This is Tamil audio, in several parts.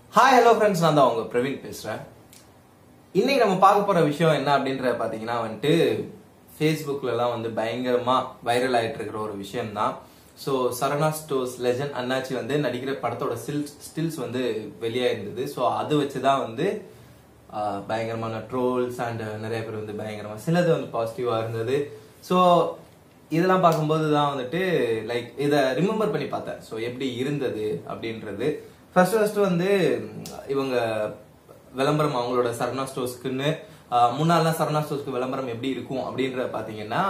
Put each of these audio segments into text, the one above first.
ஹாய் ஹலோ ஃப்ரெண்ட்ஸ் நான் தான் உங்க பிரவீன் பேசுறேன் இன்னைக்கு நம்ம பார்க்க போற விஷயம் என்ன அப்படின்றத பாத்தீங்கன்னா வந்துட்டு ஃபேஸ்புக்ல எல்லாம் வந்து பயங்கரமா வைரல் ஆயிட்டு இருக்கிற ஒரு விஷயம் தான் ஸோ சரணா ஸ்டோர்ஸ் லெஜண்ட் அண்ணாச்சி வந்து நடிக்கிற படத்தோட ஸ்டில்ஸ் ஸ்டில்ஸ் வந்து வெளியே இருந்தது ஸோ அது வச்சு தான் வந்து ஆஹ், பயங்கரமான ட்ரோல்ஸ் அண்ட் நிறைய பேர் வந்து பயங்கரமா சிலது வந்து பாசிட்டிவா இருந்தது ஸோ இதெல்லாம் பார்க்கும்போது தான் வந்துட்டு லைக் இதை ரிமெம்பர் பண்ணி பார்த்தேன் ஸோ எப்படி இருந்தது அப்படின்றது ஃபர்ஸ்ட் ஃபர்ஸ்ட் வந்து ம், இவங்க விளம்பரம் அவங்களோட சரணா ஸ்டோர்ஸ்க்குன்னு முன்னாலாம் சரணா ஸ்டோர்ஸ்க்கு விளம்பரம் எப்படி இருக்கும் அப்படின்ற பாத்தீங்கன்னா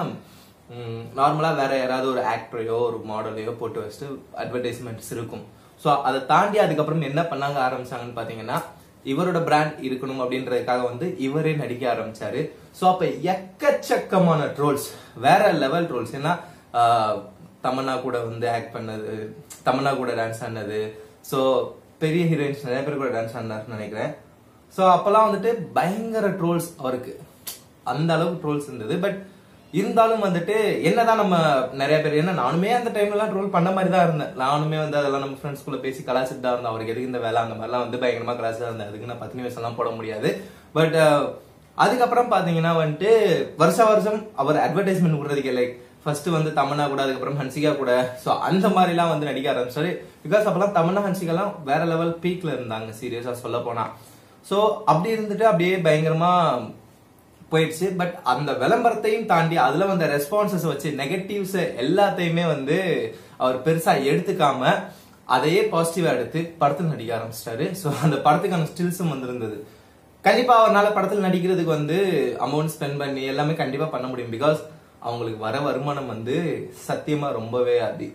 நார்மலா வேற யாராவது ஒரு ஆக்டரையோ ஒரு மாடலையோ போட்டு வச்சுட்டு அட்வர்டைஸ்மெண்ட்ஸ் இருக்கும் ஸோ அதை தாண்டி அதுக்கப்புறம் என்ன பண்ணாங்க ஆரம்பிச்சாங்கன்னு பாத்தீங்கன்னா இவரோட பிராண்ட் இருக்கணும் அப்படின்றதுக்காக வந்து இவரே நடிக்க ஆரம்பிச்சாரு ஸோ அப்ப எக்கச்சக்கமான ட்ரோல்ஸ் வேற லெவல் ட்ரோல்ஸ் ஏன்னா ஆஹ், தமன்னா கூட வந்து ஆக்ட் பண்ணது தமன்னா கூட டான்ஸ் ஆனது ஸோ பெரிய ஹீரோயின்ஸ் நிறைய பேர் கூட டான்ஸ் ஆனாருன்னு நினைக்கிறேன் ஸோ அப்பெல்லாம் வந்துட்டு பயங்கர ட்ரோல்ஸ் அவருக்கு அந்த அளவுக்கு ட்ரோல்ஸ் இருந்தது பட் இருந்தாலும் வந்துட்டு என்னதான் நம்ம நிறைய பேர் என்ன நானுமே அந்த டைம்லலாம் ட்ரோல் பண்ண மாதிரி தான் இருந்தேன் நானுமே வந்து அதெல்லாம் நம்ம ஃப்ரெண்ட்ஸ்குள்ள பேசி கலாச்சிட்டு தான் இருந்தேன் அவருக்கு எதுக்கு இந்த வேலை அந்த மாதிரிலாம் வந்து பயங்கரமா கலாச்சிட்டு தான் இருந்தேன் அதுக்கு நான் பத்து நிமிஷம் எல்லாம் போட முடியாது பட் அதுக்கப்புறம் பாத்தீங்கன்னா வந்துட்டு வருஷ வருஷம் அவர் அட்வர்டைஸ்மெண்ட் விடுறதுக்கு லைக் ஃபர்ஸ்ட் வந்து தமன்னா கூட அதுக்கப்புறம் ஹன்சிகா கூட ஸோ அந்த மாதிரிலாம் வந்து நடிக்க ஆரம்பிச்சாரு பிகாஸ் அப்பெல்லாம் தமன்னா ஹன்சிகாலாம் வேற லெவல் பீக்ல இருந்தாங்க சீரியஸா சொல்ல போனா ஸோ அப்படி இருந்துட்டு அப்படியே பயங்கரமா போயிடுச்சு பட் அந்த விளம்பரத்தையும் தாண்டி அதுல வந்த ரெஸ்பான்சஸ் வச்சு நெகட்டிவ்ஸ் எல்லாத்தையுமே வந்து அவர் பெருசா எடுத்துக்காம அதையே பாசிட்டிவா எடுத்து படத்தில் நடிக்க ஆரம்பிச்சிட்டாரு ஸோ அந்த படத்துக்கான ஸ்டில்ஸும் வந்திருந்தது கண்டிப்பா அவரால் படத்தில் நடிக்கிறதுக்கு வந்து அமௌண்ட் ஸ்பெண்ட் பண்ணி எல்லாமே கண்டிப்பா பண்ண முடியும் பிகாஸ் அவங்களுக்கு வர வருமானம் வந்து சத்தியமா ரொம்பவே அதி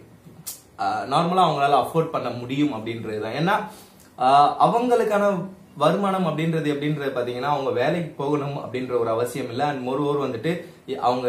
நார்மலா அவங்களால அஃபோர்ட் பண்ண முடியும் அப்படின்றது தான் ஏன்னா ஆஹ் அவங்களுக்கான வருமானம் அப்படின்றது எப்படின்றது பாத்தீங்கன்னா அவங்க வேலைக்கு போகணும் அப்படின்ற ஒரு அவசியம் இல்லை அண்ட் மொருவர் வந்துட்டு அவங்க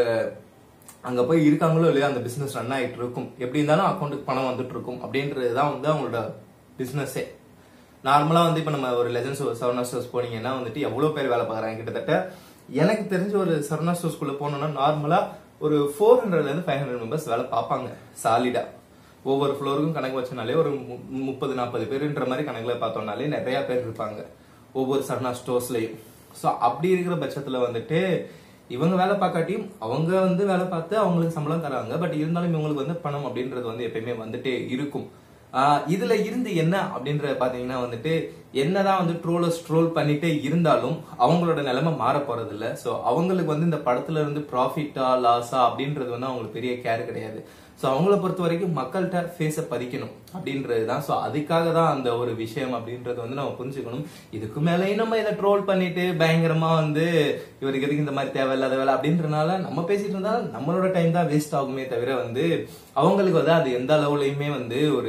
அங்க போய் இருக்காங்களோ இல்லையோ அந்த பிசினஸ் ரன் ஆயிட்டு இருக்கும் எப்படி இருந்தாலும் அக்கௌண்ட்டுக்கு பணம் வந்துட்டு இருக்கும் அப்படின்றது தான் வந்து அவங்களோட பிசினஸே நார்மலா வந்து இப்ப நம்ம ஒரு லெஜன்ஸ் சரவணா ஸ்டோர்ஸ் போனீங்கன்னா வந்துட்டு எவ்வளவு பேர் வேலை பார்க்கறாங்க கிட்டத்தட்ட எனக்கு தெரிஞ்ச ஒரு சரவணா ஸ்டோர்ஸ்குள்ள போனோம்னா நார்மலா ஒரு ஃபோர் ஹண்ட்ரட்ல இருந்து ஃபைவ் ஹண்ட்ரட் மெம்பர்ஸ் வேலை பார்ப்பாங்க சாலிடா ஒவ்வொரு ஃப்ளோருக்கும் கணக்கு வச்சனாலே ஒரு மு- முப்பது நாற்பது பேருன்ற மாதிரி கணக்குல பார்த்தோம்னாலே நிறைய பேர் இருப்பாங்க ஒவ்வொரு சரணா ஸ்டோர்ஸ்லயும் ஸோ அப்படி இருக்கிற பட்சத்துல வந்துட்டு இவங்க வேலை பார்க்காட்டியும் அவங்க வந்து வேலை பார்த்து அவங்களுக்கு சம்பளம் தராங்க பட் இருந்தாலும் இவங்களுக்கு வந்து பணம் அப்படின்றது வந்து எப்பயுமே வந்துட்டே இருக்கும் ஆஹ் இதுல இருந்து என்ன அப்படின்றத பாத்தீங்கன்னா வந்துட்டு என்னதான் வந்து ட்ரோலர்ஸ் ட்ரோல் பண்ணிட்டே இருந்தாலும் அவங்களோட நிலைமை மாற போறது இல்ல சோ அவங்களுக்கு வந்து இந்த படத்துல இருந்து ப்ராஃபிட்டா லாஸா அப்படின்றது வந்து அவங்களுக்கு பெரிய கேர் கிடையாது சோ அவங்கள பொறுத்த வரைக்கும் மக்கள்கிட்ட ஃபேஸ பதிக்கணும் அப்படின்றது தான் ஸோ அதுக்காக தான் அந்த ஒரு விஷயம் அப்படின்றது வந்து நம்ம புரிஞ்சுக்கணும் இதுக்கு மேலேயும் நம்ம இதை ட்ரோல் பண்ணிட்டு பயங்கரமா வந்து இவருக்கு எதுக்கு இந்த மாதிரி தேவையில்லாத வேலை அப்படின்றனால நம்ம பேசிட்டு இருந்தா நம்மளோட டைம் தான் வேஸ்ட் ஆகுமே தவிர வந்து அவங்களுக்கு வந்து அது எந்த அளவுலயுமே வந்து ஒரு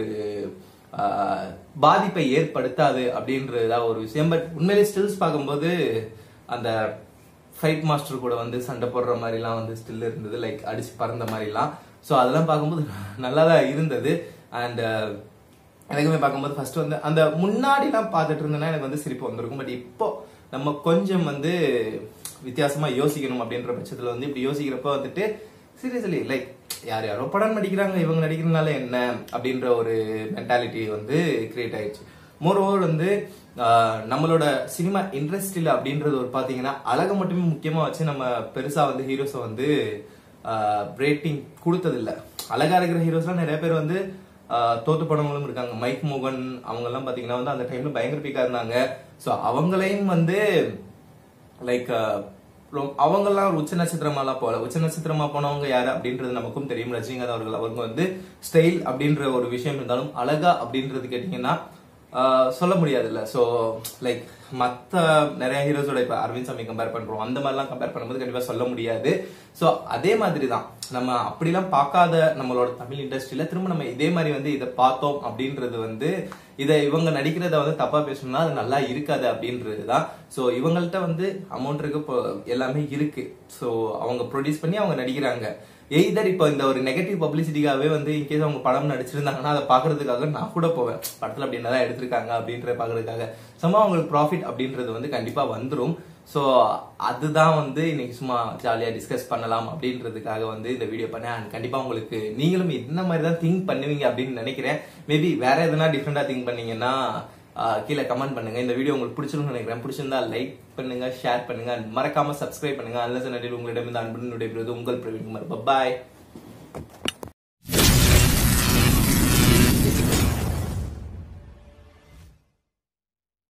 ஆஹ், பாதிப்பை ஏற்படுத்தாது அப்படின்றதுதான் ஒரு விஷயம் பட் உண்மையிலே ஸ்டில்ஸ் பார்க்கும்போது அந்த ஃபைட் மாஸ்டர் கூட வந்து சண்டை போடுற மாதிரிலாம் வந்து ஸ்டில் இருந்தது லைக் அடிச்சு பறந்த மாதிரிலாம் ஸோ அதெல்லாம் பார்க்கும்போது நல்லா தான் இருந்தது அண்ட் எனக்குமே பார்க்கும்போது ஃபர்ஸ்ட் வந்து அந்த முன்னாடிலாம் பார்த்துட்டு இருந்தேன்னா எனக்கு வந்து சிரிப்பு வந்திருக்கும் பட் இப்போ நம்ம கொஞ்சம் வந்து வித்தியாசமா யோசிக்கணும் அப்படின்ற பட்சத்துல வந்து இப்படி யோசிக்கிறப்ப வந்துட்டு சீரியஸ்லி லைக் யார் யாரோ படம் நடிக்கிறாங்க இவங்க நடிக்கிறதுனால என்ன அப்படின்ற ஒரு மென்டாலிட்டி வந்து கிரியேட் ஆயிடுச்சு மோர் ஓவர் வந்து ஆஹ், நம்மளோட சினிமா இண்டஸ்ட்ரியில அப்படின்றது ஒரு பாத்தீங்கன்னா அழகை மட்டுமே முக்கியமா வச்சு நம்ம பெருசா வந்து ஹீரோஸை வந்து ரேட்டிங் கொடுத்ததில்ல அழகா இருக்கிற ஹீரோஸ்லாம் நிறைய பேர் வந்து ஆஹ், தோத்து போனவங்களும் இருக்காங்க மைக் மோகன் அவங்க எல்லாம் பாத்தீங்கன்னா வந்து அந்த டைம்ல பயங்கர பீக்கா இருந்தாங்க சோ அவங்களையும் வந்து லைக் அவங்கெல்லாம் ஒரு உச்ச நட்சத்திரமாலாம் போல உச்ச நட்சத்திரமா போனவங்க யாரு அப்படின்றது நமக்கும் தெரியும் ரஜினிகாந்த் அவர்கள் அவங்க வந்து ஸ்டைல் அப்படின்ற ஒரு விஷயம் இருந்தாலும் அழகா அப்படின்றது கேட்டீங்கன்னா ஆஹ், சொல்ல முடியாதுல்ல சோ லைக் மத்த நிறைய ஹீரோஸோட இப்ப அரவிந்த் சாமி கம்பேர் பண்றோம் அந்த மாதிரிலாம் கம்பேர் பண்ணும்போது கண்டிப்பா சொல்ல முடியாது சோ அதே மாதிரி தான் நம்ம அப்படிலாம் பார்க்காத நம்மளோட தமிழ் இண்டஸ்ட்ரியில திரும்ப நம்ம இதே மாதிரி வந்து இதை பார்த்தோம் அப்படின்றது வந்து இதை இவங்க நடிக்கிறத வந்து தப்பா பேசணும்னா அது நல்லா இருக்காது அப்படின்றது தான் ஸோ இவங்கள்ட்ட வந்து அமௌண்ட் இருக்கு இப்போ எல்லாமே இருக்கு ஸோ அவங்க ப்ரொடியூஸ் பண்ணி அவங்க நடிக்கிறாங்க எய்தர் இப்போ இந்த ஒரு நெகட்டிவ் பப்ளிசிட்டிக்காகவே வந்து இன்கேஸ் அவங்க படம் நடிச்சிருந்தாங்கன்னா அதை பாக்குறதுக்காக நான் கூட போவேன் படத்துல அப்படி என்னதான் எடுத்திருக்காங்க அப்படின்றத பாக்குறதுக்காக சும்மா அவங்களுக்கு ப்ராஃபிட் அப்படின்றது வந்து கண்டிப்பா வந்துரும் ஸோ அதுதான் வந்து இன்னைக்கு சும்மா ஜாலியா டிஸ்கஸ் பண்ணலாம் அப்படின்றதுக்காக வந்து இந்த வீடியோ பண்ணேன் And கண்டிப்பா உங்களுக்கு நீங்களும் இந்த மாதிரி தான் திங்க் பண்ணுவீங்க அப்படின்னு நினைக்கிறேன் மேபி வேற எதனா டிஃப்ரெண்டா திங்க் பண்ணீங்கன்னா ஆஹ் கீழே கமெண்ட் பண்ணுங்க இந்த வீடியோ உங்களுக்கு பிடிச்சிருக்கும்னு நினைக்கிறேன் பிடிச்சிருந்தா லைக் பண்ணுங்க ஷேர் பண்ணுங்க and மறக்காம சப்ஸ்கிரைப் பண்ணுங்க அல்லது நடில் உங்களிடம் இந்த அன்புடன் விடைபெறுவது உங்கள் பிரவீன் குமார் பாய்